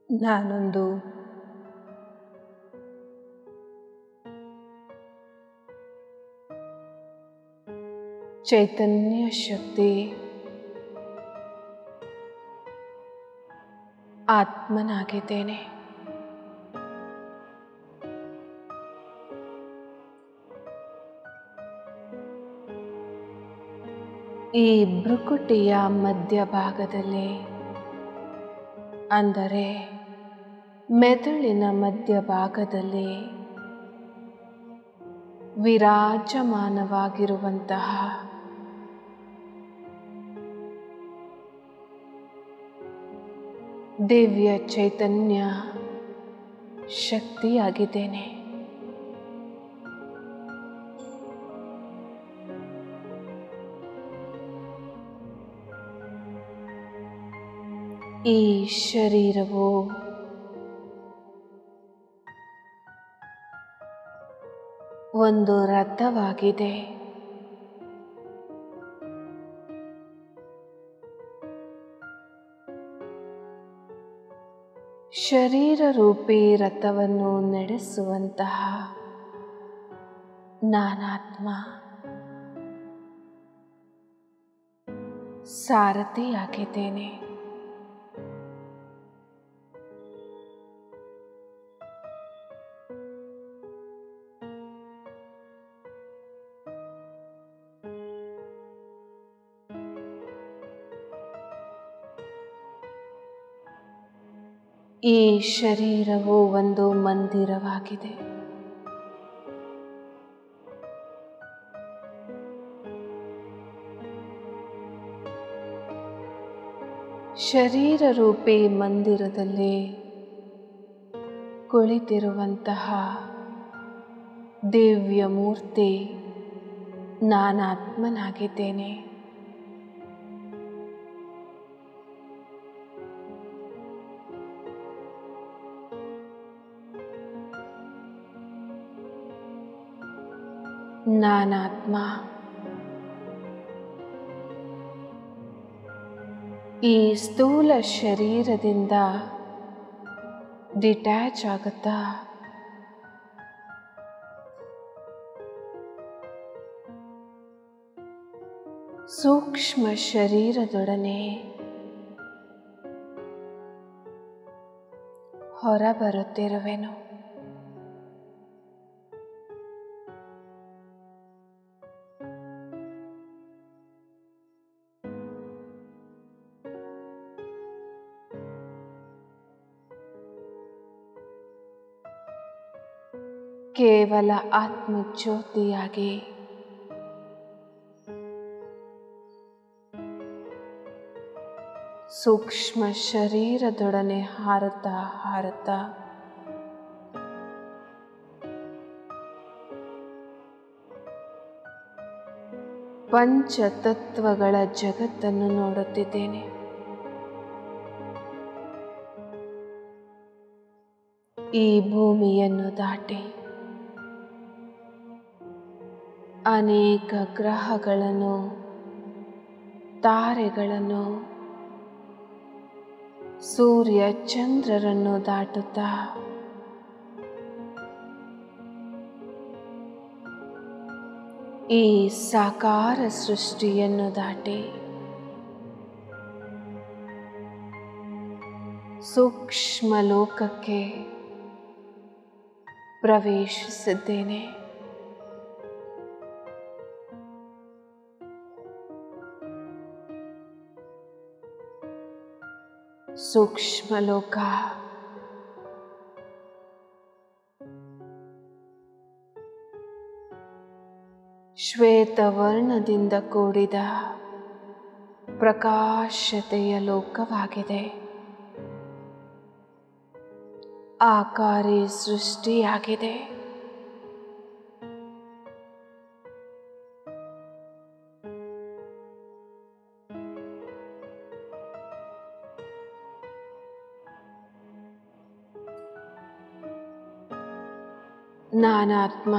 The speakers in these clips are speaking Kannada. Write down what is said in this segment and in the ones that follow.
ನಾನೊಂದು ಚೈತನ್ಯ ಶಕ್ತಿ ಆತ್ಮನಾಗಿದ್ದೇನೆ ಈ ಭ್ರುಕುಟಿಯ ಮಧ್ಯಭಾಗದಲ್ಲಿ ಅಂದರೆ ಮೆದುಳಿನ ಮಧ್ಯಭಾಗದಲ್ಲಿ ವಿರಾಜಮಾನವಾಗಿರುವಂತಹ ದಿವ್ಯ ಚೈತನ್ಯ ಶಕ್ತಿಯಾಗಿದ್ದೇನೆ ಈ ಶರೀರವು ಒಂದು ರಥವಾಗಿದೆ ಶರೀರ ರೂಪಿ ರಥವನ್ನು ನಡೆಸುವಂತಹ ನಾನಾತ್ಮ ಸಾರಥಿಯಾಗಿದ್ದೇನೆ ಈ ಶರೀರವು ಒಂದು ಮಂದಿರವಾಗಿದೆ ಶರೀರ ರೂಪಿ ಮಂದಿರದಲ್ಲಿ ಕುಳಿತಿರುವಂತಹ ದಿವ್ಯ ಮೂರ್ತಿ ನಾನಾತ್ಮನಾಗಿದ್ದೇನೆ ನಾನಾತ್ಮ ಈ ಸ್ಥೂಲ ಶರೀರದಿಂದ ಡಿಟ್ಯಾಚ್ ಆಗುತ್ತಾ ಸೂಕ್ಷ್ಮ ಶರೀರದೊಡನೆ ಹೊರಬರುತ್ತಿರುವೆನು ಕೇವಲ ಆತ್ಮಜ್ಯೋತಿಯಾಗಿ ಸೂಕ್ಷ್ಮ ಶರೀರದೊಡನೆ ಹಾರುತ್ತಾ ಹಾರುತ್ತಾ ಪಂಚತತ್ವಗಳ ಜಗತ್ತನ್ನು ನೋಡುತ್ತಿದ್ದೇನೆ ಈ ಭೂಮಿಯನ್ನು ದಾಟಿ ಅನೇಕ ಗ್ರಹಗಳನ್ನು ತಾರೆಗಳನ್ನು ಸೂರ್ಯ ಚಂದ್ರರನ್ನು ದಾಟುತ್ತಾ ಈ ಸಾಕಾರ ಸೃಷ್ಟಿಯನ್ನು ದಾಟಿ ಸೂಕ್ಷ್ಮ ಲೋಕಕ್ಕೆ ಪ್ರವೇಶಿಸಿದ್ದೇನೆ ಸೂಕ್ಷ್ಮ ಲೋಕ ಶ್ವೇತವರ್ಣದಿಂದ ಕೂಡಿದ ಪ್ರಕಾಶತೆಯ ಲೋಕವಾಗಿದೆ ಆಕಾರಿ ಸೃಷ್ಟಿಯಾಗಿದೆ ನಾನಾತ್ಮ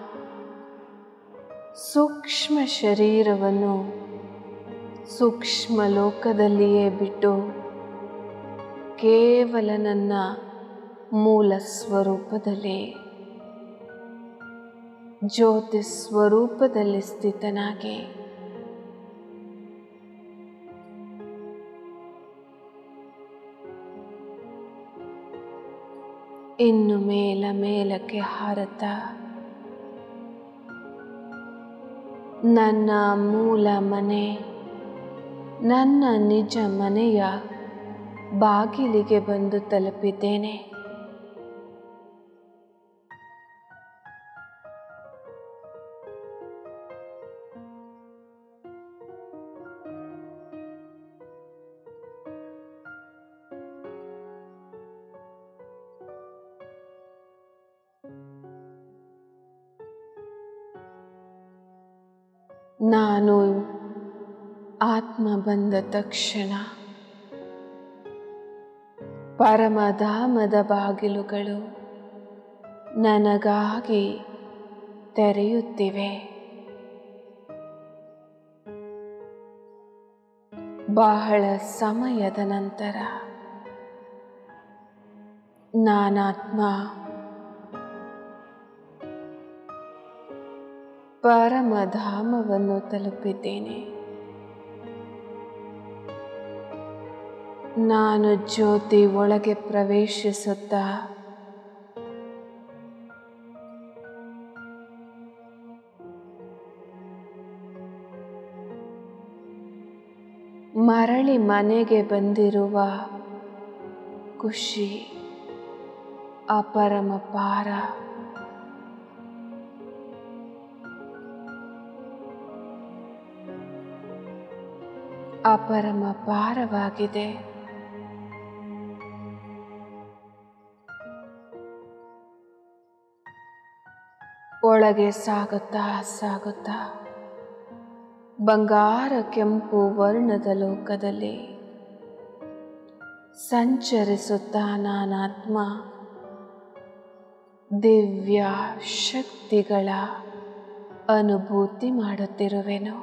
ಸೂಕ್ಷ್ಮ ಶರೀರವನ್ನು ಸೂಕ್ಷ್ಮ ಲೋಕದಲ್ಲಿಯೇ ಬಿಟ್ಟು ಕೇವಲ ನನ್ನ ಮೂಲ ಸ್ವರೂಪದಲ್ಲಿ ಜ್ಯೋತಿ ಸ್ವರೂಪದಲ್ಲಿ ಸ್ಥಿತನಾಗಿ ಇನ್ನು ಮೇಲ ಮೇಲಕ್ಕೆ ಹಾರುತ್ತಾ ನನ್ನ ಮೂಲ ಮನೆ ನನ್ನ ನಿಜ ಮನೆಯ ಬಾಗಿಲಿಗೆ ಬಂದು ತಲುಪಿದ್ದೇನೆ ನಾನು ಆತ್ಮ ಬಂದ ತಕ್ಷಣ ಪರಮಧಾಮದ ಬಾಗಿಲುಗಳು ನನಗಾಗಿ ತೆರೆಯುತ್ತಿವೆ ಬಹಳ ಸಮಯದ ನಂತರ ನಾನಾತ್ಮ ಪರಮಧಾಮವನ್ನು ತಲುಪಿದ್ದೇನೆ ನಾನು ಜ್ಯೋತಿ ಒಳಗೆ ಪ್ರವೇಶಿಸುತ್ತಾ ಮರಳಿ ಮನೆಗೆ ಬಂದಿರುವ ಖುಷಿ ಅಪರಮಪಾರ ಅಪರಮಪಾರವಾಗಿದೆ ಒಳಗೆ ಸಾಗುತ್ತಾ ಸಾಗುತ್ತಾ ಬಂಗಾರ ಕೆಂಪು ವರ್ಣದ ಲೋಕದಲ್ಲಿ ಸಂಚರಿಸುತ್ತಾ ನಾನಾತ್ಮ ದಿವ್ಯ ಶಕ್ತಿಗಳ ಅನುಭೂತಿ ಮಾಡುತ್ತಿರುವೆನು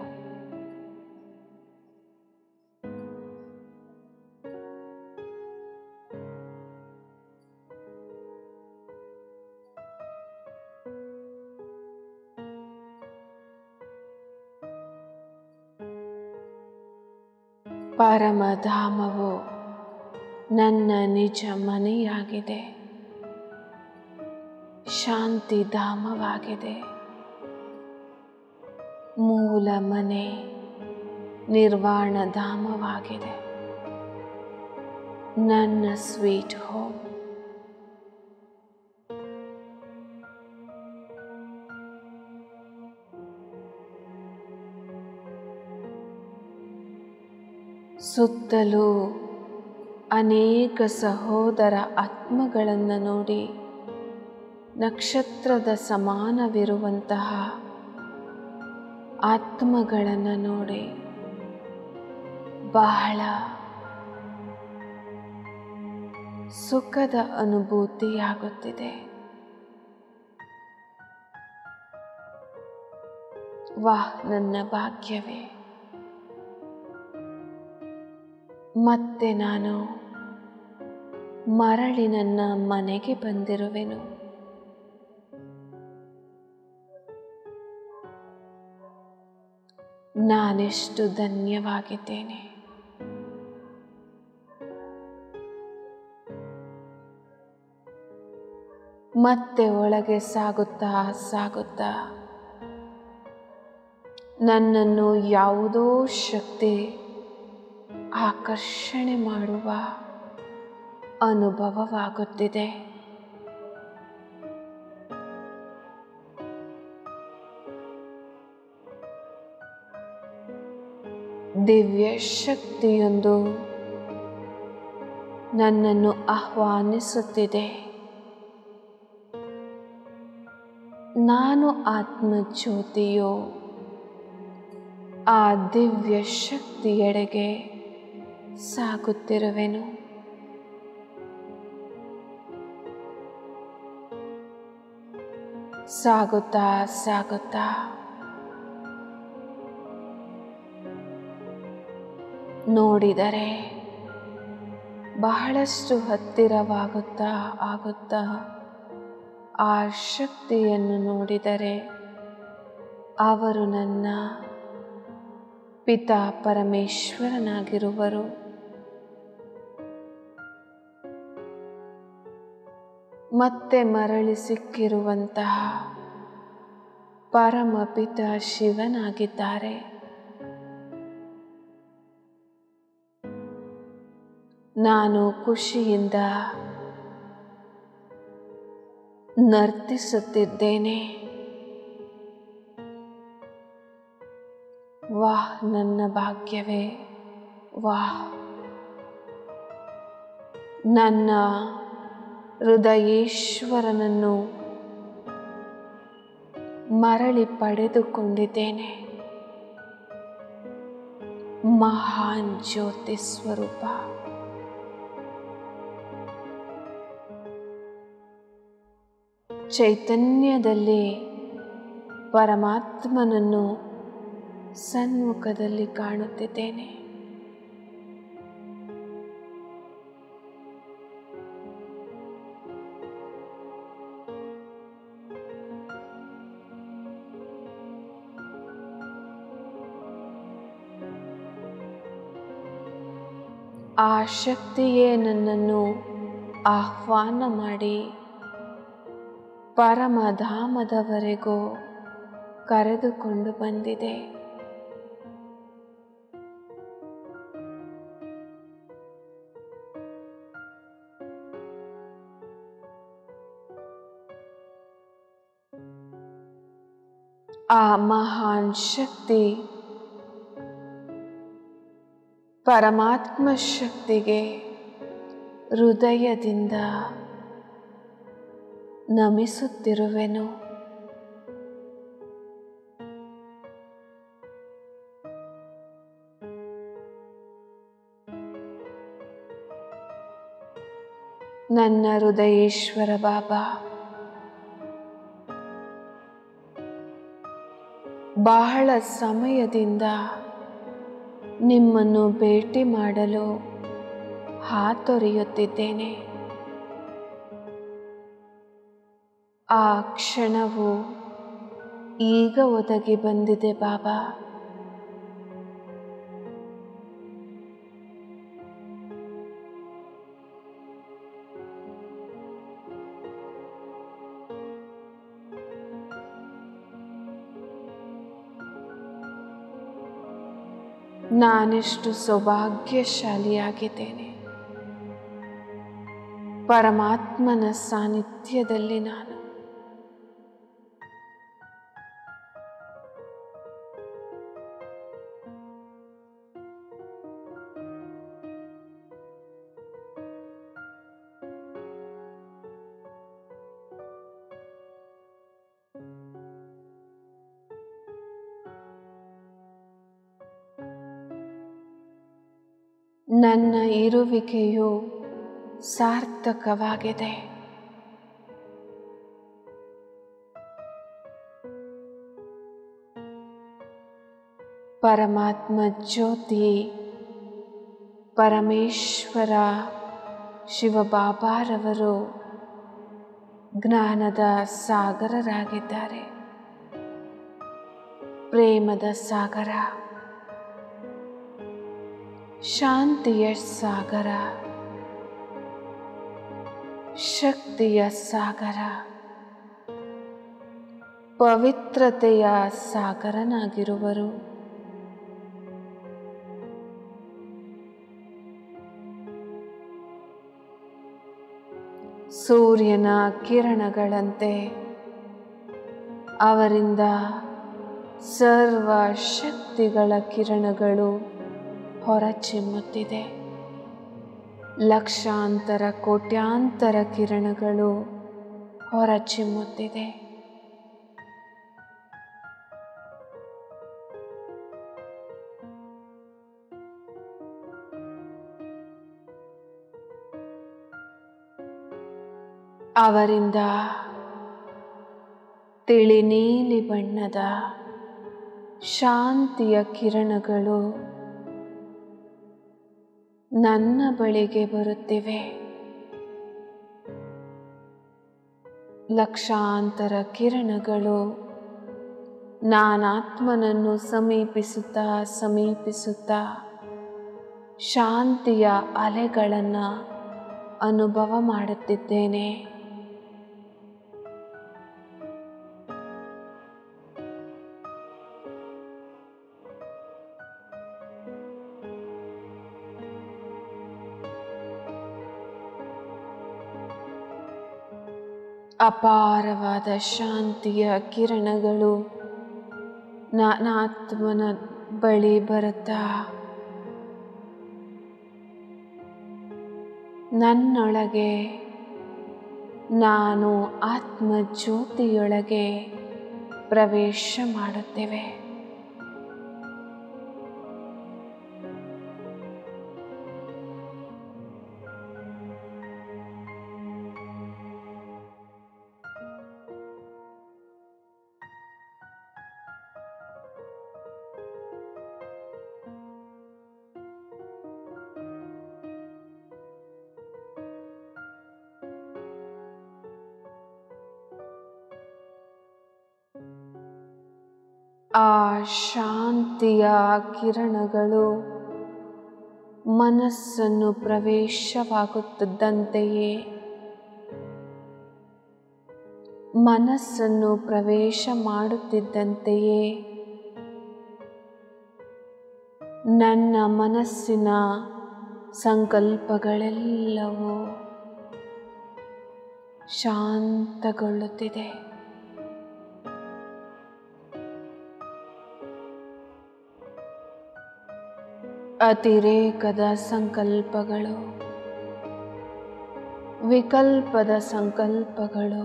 ಪರಮಧಾಮವು ನನ್ನ ನಿಜ ಮನೆಯಾಗಿದೆ ಶಾಂತಿಧಾಮವಾಗಿದೆ ಮೂಲ ಮನೆ ನಿರ್ವಾಣ ಧಾಮವಾಗಿದೆ ನನ್ನ ಸ್ವೀಟ್ ಹೋಮ್ ಸುತ್ತಲೂ ಅನೇಕ ಸಹೋದರ ಆತ್ಮಗಳನ್ನು ನೋಡಿ ನಕ್ಷತ್ರದ ಸಮಾನವಿರುವಂತಹ ಆತ್ಮಗಳನ್ನು ನೋಡಿ ಬಹಳ ಸುಖದ ಅನುಭೂತಿಯಾಗುತ್ತಿದೆ ವಾಹ್ ನನ್ನ ಭಾಗ್ಯವೇ ಮತ್ತೆ ನಾನು ಮರಳಿ ನನ್ನ ಮನೆಗೆ ಬಂದಿರುವೆನು ನಾನೆಷ್ಟು ಧನ್ಯವಾಗಿದ್ದೇನೆ ಮತ್ತೆ ಒಳಗೆ ಸಾಗುತ್ತಾ ಸಾಗುತ್ತಾ ನನ್ನನ್ನು ಯಾವುದೋ ಶಕ್ತಿ ಆಕರ್ಷಣೆ ಮಾಡುವ ಅನುಭವವಾಗುತ್ತಿದೆ ದಿವ್ಯ ಶಕ್ತಿಯೊಂದು ನನ್ನನ್ನು ಆಹ್ವಾನಿಸುತ್ತಿದೆ ನಾನು ಆತ್ಮಜ್ಯೋತಿಯು ಆ ದಿವ್ಯ ಶಕ್ತಿಯೆಡೆಗೆ ಸಾಗುತ್ತಿರುವೆನು ಸಾಗುತ್ತಾ ಸಾಗುತ್ತಾ ನೋಡಿದರೆ ಬಹಳಷ್ಟು ಹತ್ತಿರವಾಗುತ್ತಾ ಆಗುತ್ತಾ ಆ ಶಕ್ತಿಯನ್ನು ನೋಡಿದರೆ ಅವರು ನನ್ನ ಪಿತಾ ಪರಮೇಶ್ವರನಾಗಿರುವರು ಮತ್ತೆ ಮರಳಿ ಸಿಕ್ಕಿರುವಂತಹ ಪರಮಪಿತ ಶಿವನಾಗಿದ್ದಾರೆ ನಾನು ಖುಷಿಯಿಂದ ನರ್ತಿಸುತ್ತಿದ್ದೇನೆ ವಾಹ್ ನನ್ನ ಭಾಗ್ಯವೇ ವಾಹ್ ನನ್ನ ಹೃದಯೇಶ್ವರನನ್ನು ಮರಳಿ ಪಡೆದುಕೊಂಡಿದ್ದೇನೆ ಮಹಾನ್ ಜ್ಯೋತಿ ಸ್ವರೂಪ ಚೈತನ್ಯದಲ್ಲಿ ಪರಮಾತ್ಮನನ್ನು ಸನ್ಮುಖದಲ್ಲಿ ಕಾಣುತ್ತಿದ್ದೇನೆ ಆ ಶಕ್ತಿಯೇ ನನ್ನನ್ನು ಆಹ್ವಾನ ಮಾಡಿ ಪರಮಧಾಮದವರೆಗೂ ಕರೆದುಕೊಂಡು ಬಂದಿದೆ ಆ ಮಹಾನ್ ಶಕ್ತಿ ಪರಮಾತ್ಮ ಶಕ್ತಿಗೆ ಹೃದಯದಿಂದ ನಮಿಸುತ್ತಿರುವೆನು ನನ್ನ ಹೃದಯೇಶ್ವರ ಬಾಬಾ ಬಹಳ ಸಮಯದಿಂದ ನಿಮ್ಮನ್ನು ಭೇಟಿ ಮಾಡಲು ಹಾತೊರೆಯುತ್ತಿದ್ದೇನೆ ಆ ಕ್ಷಣವು ಈಗ ಒದಗಿ ಬಂದಿದೆ ಬಾಬಾ ನಾನೆಷ್ಟು ಸೌಭಾಗ್ಯಶಾಲಿಯಾಗಿದ್ದೇನೆ ಪರಮಾತ್ಮನ ಸಾನ್ನಿಧ್ಯದಲ್ಲಿ ನಾನು ನನ್ನ ಇರುವಿಕೆಯು ಸಾರ್ಥಕವಾಗಿದೆ ಪರಮಾತ್ಮ ಜ್ಯೋತಿ ಪರಮೇಶ್ವರ ಶಿವಬಾಬಾರವರು ಜ್ಞಾನದ ಸಾಗರರಾಗಿದ್ದಾರೆ ಪ್ರೇಮದ ಸಾಗರ ಶಾಂತಿಯ ಸಾಗರ ಶಕ್ತಿಯ ಸಾಗರ ಪವಿತ್ರತೆಯ ಸಾಗರನಾಗಿರುವರು ಸೂರ್ಯನ ಕಿರಣಗಳಂತೆ ಅವರಿಂದ ಸರ್ವ ಶಕ್ತಿಗಳ ಕಿರಣಗಳು ಹೊರಚಿಮ್ಮುತ್ತಿದೆ ಲಕ್ಷಾಂತರ ಕೋಟ್ಯಾಂತರ ಕಿರಣಗಳು ಹೊರಚಿಮ್ಮುತ್ತಿದೆ ಅವರಿಂದ ತಿಳಿ ನೀಲಿ ಬಣ್ಣದ ಶಾಂತಿಯ ಕಿರಣಗಳು ನನ್ನ ಬಳಿಗೆ ಬರುತ್ತಿವೆ ಲಕ್ಷಾಂತರ ಕಿರಣಗಳು ನಾನಾತ್ಮನನ್ನು ಸಮೀಪಿಸುತ್ತಾ ಸಮೀಪಿಸುತ್ತಾ ಶಾಂತಿಯ ಅಲೆಗಳನ್ನು ಅನುಭವ ಮಾಡುತ್ತಿದ್ದೇನೆ ಅಪಾರವಾದ ಶಾಂತಿಯ ಕಿರಣಗಳು ನಾನಾತ್ಮನ ಬಳಿ ಬರುತ್ತಾ ನನ್ನೊಳಗೆ ನಾನು ಆತ್ಮಜ್ಯೋತಿಯೊಳಗೆ ಪ್ರವೇಶ ಮಾಡುತ್ತೇವೆ ಆ ಶಾಂತಿಯ ಕಿರಣಗಳು ಮನಸ್ಸನ್ನು ಪ್ರವೇಶವಾಗುತ್ತಿದ್ದಂತೆಯೇ ಮನಸ್ಸನ್ನು ಪ್ರವೇಶ ಮಾಡುತ್ತಿದ್ದಂತೆಯೇ ನನ್ನ ಮನಸ್ಸಿನ ಸಂಕಲ್ಪಗಳೆಲ್ಲವೂ ಶಾಂತಗೊಳ್ಳುತ್ತಿದೆ ಅತಿರೇಕದ ಸಂಕಲ್ಪಗಳು ವಿಕಲ್ಪದ ಸಂಕಲ್ಪಗಳು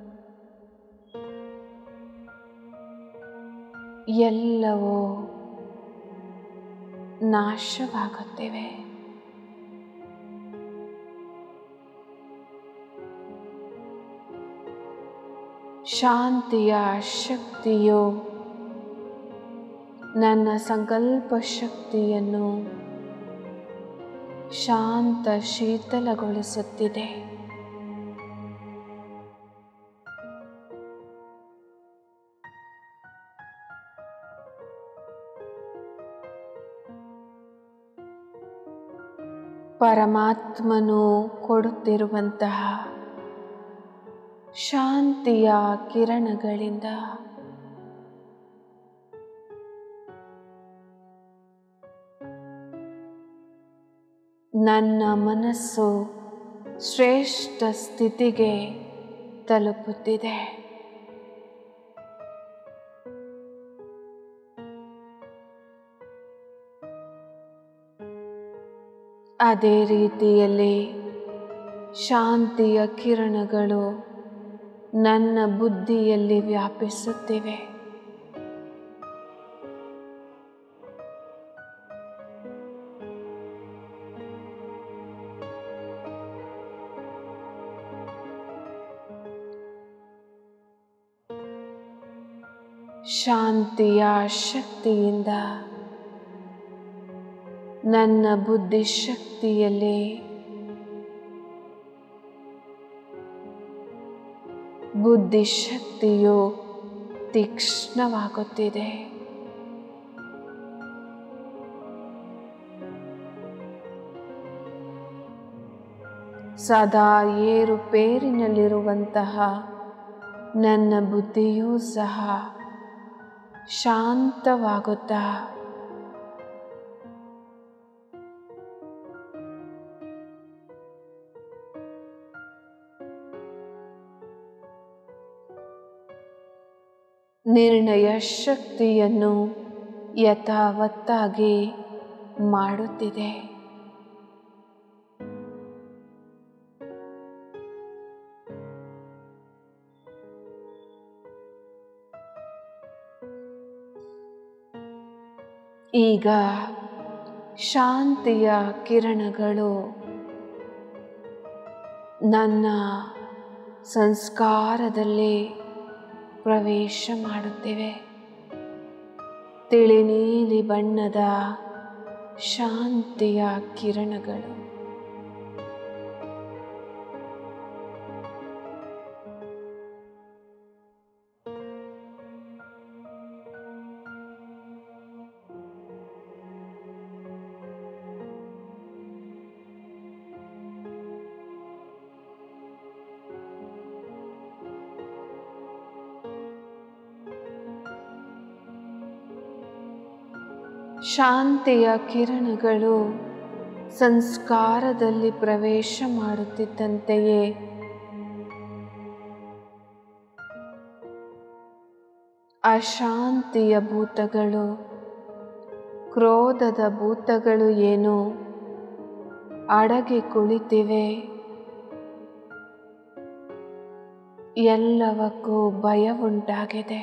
ಎಲ್ಲವೂ ನಾಶವಾಗುತ್ತಿವೆ ಶಾಂತಿಯ ಶಕ್ತಿಯು ನನ್ನ ಸಂಕಲ್ಪ ಶಕ್ತಿಯನ್ನು ಶಾಂತ ಶೀತಲಗೊಳಿಸುತ್ತಿದೆ ಪರಮಾತ್ಮನು ಕೊಡುತ್ತಿರುವಂತಹ ಶಾಂತಿಯ ಕಿರಣಗಳಿಂದ ನನ್ನ ಮನಸ್ಸು ಶ್ರೇಷ್ಠ ಸ್ಥಿತಿಗೆ ತಲುಪುತ್ತಿದೆ ಅದೇ ರೀತಿಯಲ್ಲಿ ಶಾಂತಿಯ ಕಿರಣಗಳು ನನ್ನ ಬುದ್ಧಿಯಲ್ಲಿ ವ್ಯಾಪಿಸುತ್ತಿವೆ ಶಾಂತಿಯ ಶಕ್ತಿಯಿಂದ ನನ್ನ ಬುದ್ಧಿಶಕ್ತಿಯಲ್ಲಿ ಬುದ್ಧಿಶಕ್ತಿಯು ತೀಕ್ಷ್ಣವಾಗುತ್ತಿದೆ ಸದಾ ಏರುಪೇರಿನಲ್ಲಿರುವಂತಹ ನನ್ನ ಬುದ್ಧಿಯೂ ಸಹ ಶಾಂತವಾಗುತ್ತಾ ನಿರ್ಣಯ ಶಕ್ತಿಯನ್ನು ಯಥಾವತ್ತಾಗಿ ಮಾಡುತ್ತಿದೆ ಈಗ ಶಾಂತಿಯ ಕಿರಣಗಳು ನನ್ನ ಸಂಸ್ಕಾರದಲ್ಲಿ ಪ್ರವೇಶ ಮಾಡುತ್ತಿವೆ ತಿಳಿ ನೀಲಿ ಬಣ್ಣದ ಶಾಂತಿಯ ಕಿರಣಗಳು ಶಾಂತಿಯ ಕಿರಣಗಳು ಸಂಸ್ಕಾರದಲ್ಲಿ ಪ್ರವೇಶ ಮಾಡುತ್ತಿದ್ದಂತೆಯೇ ಅಶಾಂತಿಯ ಭೂತಗಳು ಕ್ರೋಧದ ಭೂತಗಳು ಏನು ಅಡಗಿ ಕುಳಿತಿವೆ ಎಲ್ಲವಕ್ಕೂ ಭಯವುಂಟಾಗಿದೆ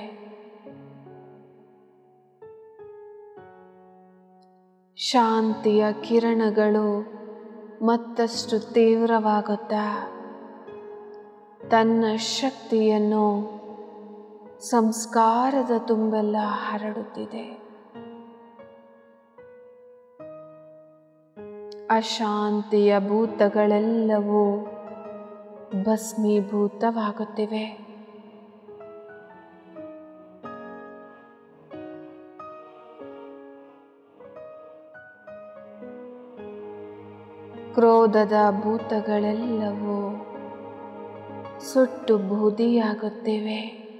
ಶಾಂತಿಯ ಕಿರಣಗಳು ಮತ್ತಷ್ಟು ತೀವ್ರವಾಗುತ್ತಾ ತನ್ನ ಶಕ್ತಿಯನ್ನು ಸಂಸ್ಕಾರದ ತುಂಬೆಲ್ಲ ಹರಡುತ್ತಿದೆ ಅಶಾಂತಿಯ ಭೂತಗಳೆಲ್ಲವೂ ಭಸ್ಮೀಭೂತವಾಗುತ್ತಿವೆ ಕ್ರೋಧದ ಭೂತಗಳೆಲ್ಲವೂ ಸುಟ್ಟು ಬೂದಿಯಾಗುತ್ತಿವೆ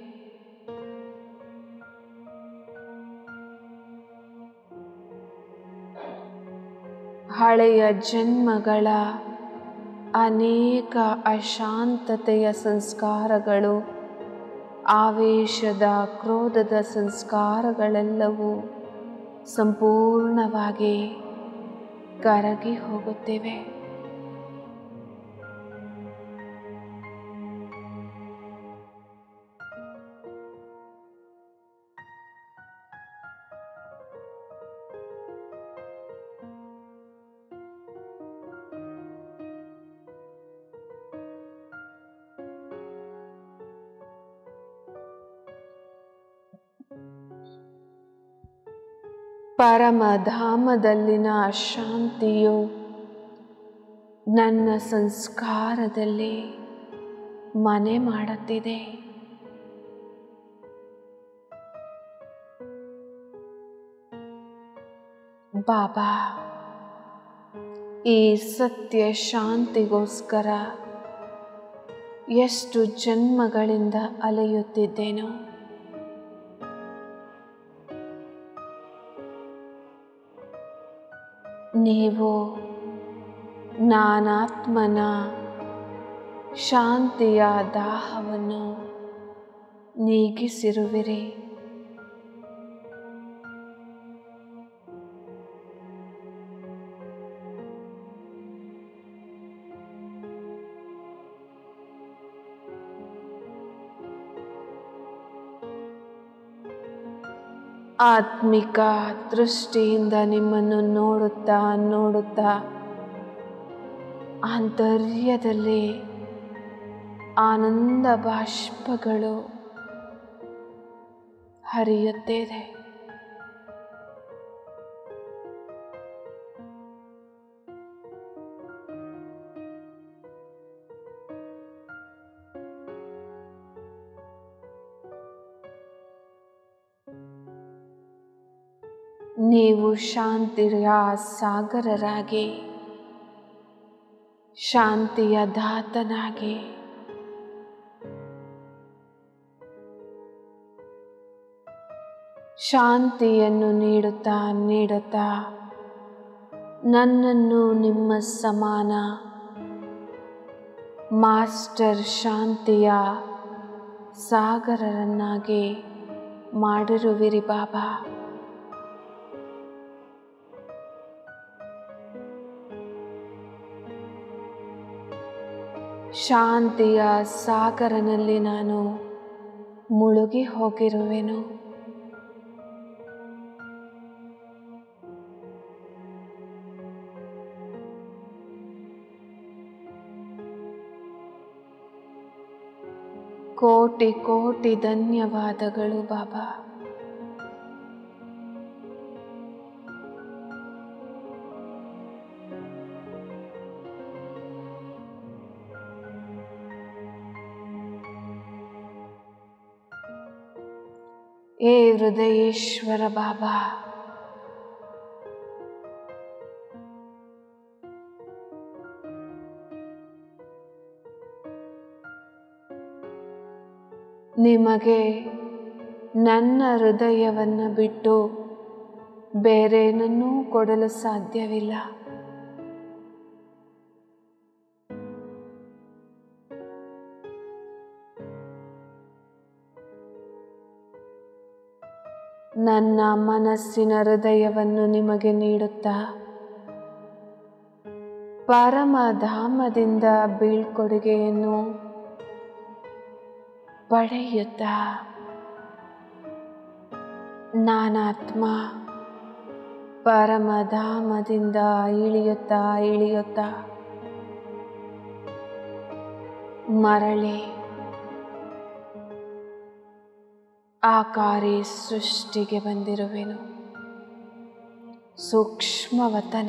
ಹಳೆಯ ಜನ್ಮಗಳ ಅನೇಕ ಅಶಾಂತತೆಯ ಸಂಸ್ಕಾರಗಳು ಆವೇಶದ ಕ್ರೋಧದ ಸಂಸ್ಕಾರಗಳೆಲ್ಲವೂ ಸಂಪೂರ್ಣವಾಗಿ ಕರಗಿ ಹೋಗುತ್ತಿವೆ ಪರಮಧಾಮದಲ್ಲಿನ ಶಾಂತಿಯು ನನ್ನ ಸಂಸ್ಕಾರದಲ್ಲಿ ಮನೆ ಮಾಡುತ್ತಿದೆ ಬಾಬಾ ಈ ಸತ್ಯ ಶಾಂತಿಗೋಸ್ಕರ ಎಷ್ಟು ಜನ್ಮಗಳಿಂದ ಅಲೆಯುತ್ತಿದ್ದೇನೋ ನೀವು ನಾನಾತ್ಮನ ಶಾಂತಿಯ ದಾಹವನ್ನು ನೀಗಿಸಿರುವಿರಿ ಆತ್ಮಿಕ ದೃಷ್ಟಿಯಿಂದ ನಿಮ್ಮನ್ನು ನೋಡುತ್ತಾ ನೋಡುತ್ತಾ ಆಂತರ್ಯದಲ್ಲಿ ಆನಂದ ಬಾಷ್ಪಗಳು ಹರಿಯುತ್ತಿದೆ ನೀವು ಶಾಂತಿಯ ಸಾಗರರಾಗಿ ಶಾಂತಿಯ ದಾತನಾಗಿ ಶಾಂತಿಯನ್ನು ನೀಡುತ್ತಾ ನೀಡುತ್ತಾ ನನ್ನನ್ನು ನಿಮ್ಮ ಸಮಾನ ಮಾಸ್ಟರ್ ಶಾಂತಿಯ ಸಾಗರರನ್ನಾಗಿ ಮಾಡಿರುವಿರಿ ಬಾಬಾ ಶಾಂತಿಯ ಸಾಗರನಲ್ಲಿ ನಾನು ಮುಳುಗಿ ಹೋಗಿರುವೆನು ಕೋಟಿ ಕೋಟಿ ಧನ್ಯವಾದಗಳು ಬಾಬಾ ಏ ಹೃದಯೇಶ್ವರ ಬಾಬಾ ನಿಮಗೆ ನನ್ನ ಹೃದಯವನ್ನು ಬಿಟ್ಟು ಬೇರೇನನ್ನೂ ಕೊಡಲು ಸಾಧ್ಯವಿಲ್ಲ ನನ್ನ ಮನಸ್ಸಿನ ಹೃದಯವನ್ನು ನಿಮಗೆ ನೀಡುತ್ತಾ ಪರಮಧಾಮದಿಂದ ಬೀಳ್ಕೊಡುಗೆಯನ್ನು ಪಡೆಯುತ್ತಾ ನಾನಾತ್ಮ ಪರಮಧಾಮದಿಂದ ಇಳಿಯುತ್ತಾ ಇಳಿಯುತ್ತಾ ಮರಳಿ ಆಕಾರಿ ಸೃಷ್ಟಿಗೆ ಬಂದಿರುವೆನು ಸೂಕ್ಷ್ಮವತನ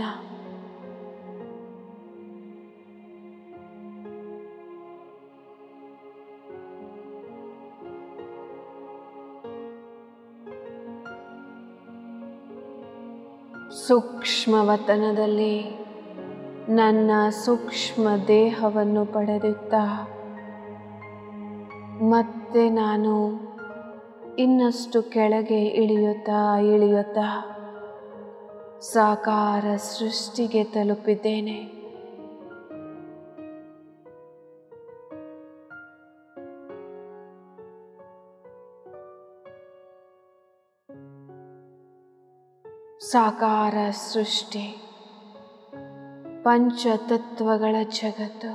ಸೂಕ್ಷ್ಮವತನದಲ್ಲಿ ನನ್ನ ಸೂಕ್ಷ್ಮ ದೇಹವನ್ನು ಪಡೆದುತ್ತಾ ಮತ್ತೆ ನಾನು ಇನ್ನಷ್ಟು ಕೆಳಗೆ ಇಳಿಯುತ್ತಾ ಇಳಿಯುತ್ತಾ ಸಾಕಾರ ಸೃಷ್ಟಿಗೆ ತಲುಪಿದ್ದೇನೆ ಸಾಕಾರ ಸೃಷ್ಟಿ ಪಂಚತತ್ವಗಳ ಜಗತ್ತು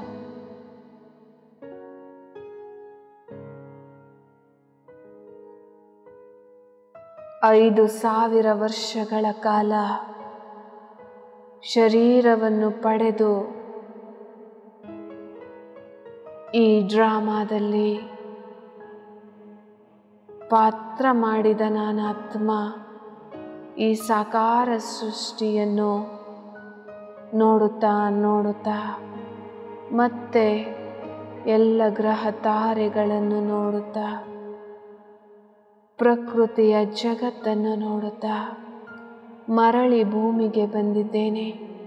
ಐದು ಸಾವಿರ ವರ್ಷಗಳ ಕಾಲ ಶರೀರವನ್ನು ಪಡೆದು ಈ ಡ್ರಾಮಾದಲ್ಲಿ ಪಾತ್ರ ಮಾಡಿದ ನಾನಾತ್ಮ ಈ ಸಾಕಾರ ಸೃಷ್ಟಿಯನ್ನು ನೋಡುತ್ತಾ ನೋಡುತ್ತಾ ಮತ್ತೆ ಎಲ್ಲ ಗ್ರಹ ತಾರೆಗಳನ್ನು ನೋಡುತ್ತಾ ಪ್ರಕೃತಿಯ ಜಗತ್ತನ್ನು ನೋಡುತ್ತಾ ಮರಳಿ ಭೂಮಿಗೆ ಬಂದಿದ್ದೇನೆ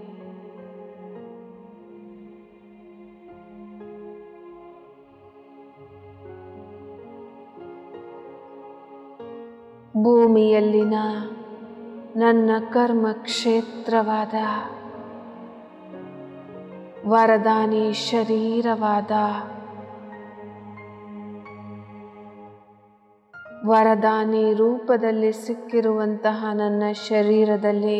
ಭೂಮಿಯಲ್ಲಿನ ನನ್ನ ಕರ್ಮ ಕ್ಷೇತ್ರವಾದ ವರದಾನಿ ಶರೀರವಾದ ವರದಾನಿ ರೂಪದಲ್ಲಿ ಸಿಕ್ಕಿರುವಂತಹ ನನ್ನ ಶರೀರದಲ್ಲಿ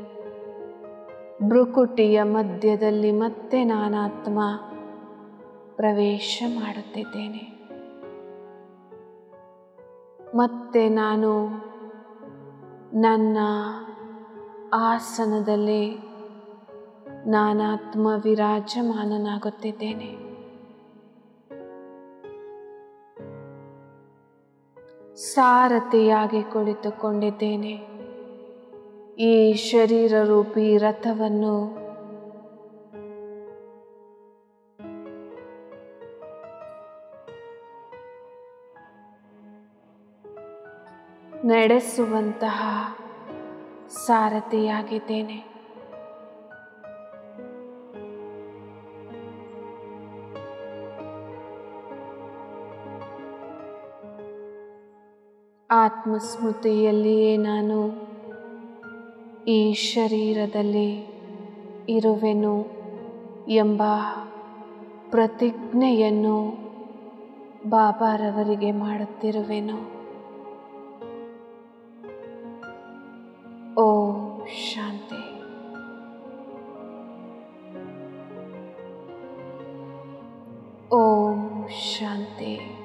ಭ್ರುಕುಟಿಯ ಮಧ್ಯದಲ್ಲಿ ಮತ್ತೆ ನಾನಾತ್ಮ ಪ್ರವೇಶ ಮಾಡುತ್ತಿದ್ದೇನೆ ಮತ್ತೆ ನಾನು ನನ್ನ ಆಸನದಲ್ಲಿ ನಾನಾತ್ಮ ವಿರಾಜಮಾನನಾಗುತ್ತಿದ್ದೇನೆ ಸಾರಥಿಯಾಗಿ ಕುಳಿತುಕೊಂಡಿದ್ದೇನೆ ಈ ಶರೀರ ರೂಪಿ ರಥವನ್ನು ನಡೆಸುವಂತಹ ಸಾರಥಿಯಾಗಿದ್ದೇನೆ ಆತ್ಮಸ್ಮೃತಿಯಲ್ಲಿಯೇ ನಾನು ಈ ಶರೀರದಲ್ಲಿ ಇರುವೆನು ಎಂಬ ಪ್ರತಿಜ್ಞೆಯನ್ನು ಬಾಬಾರವರಿಗೆ ಮಾಡುತ್ತಿರುವೆನು ಓಂ ಶಾಂತಿ ಓಂ ಶಾಂತಿ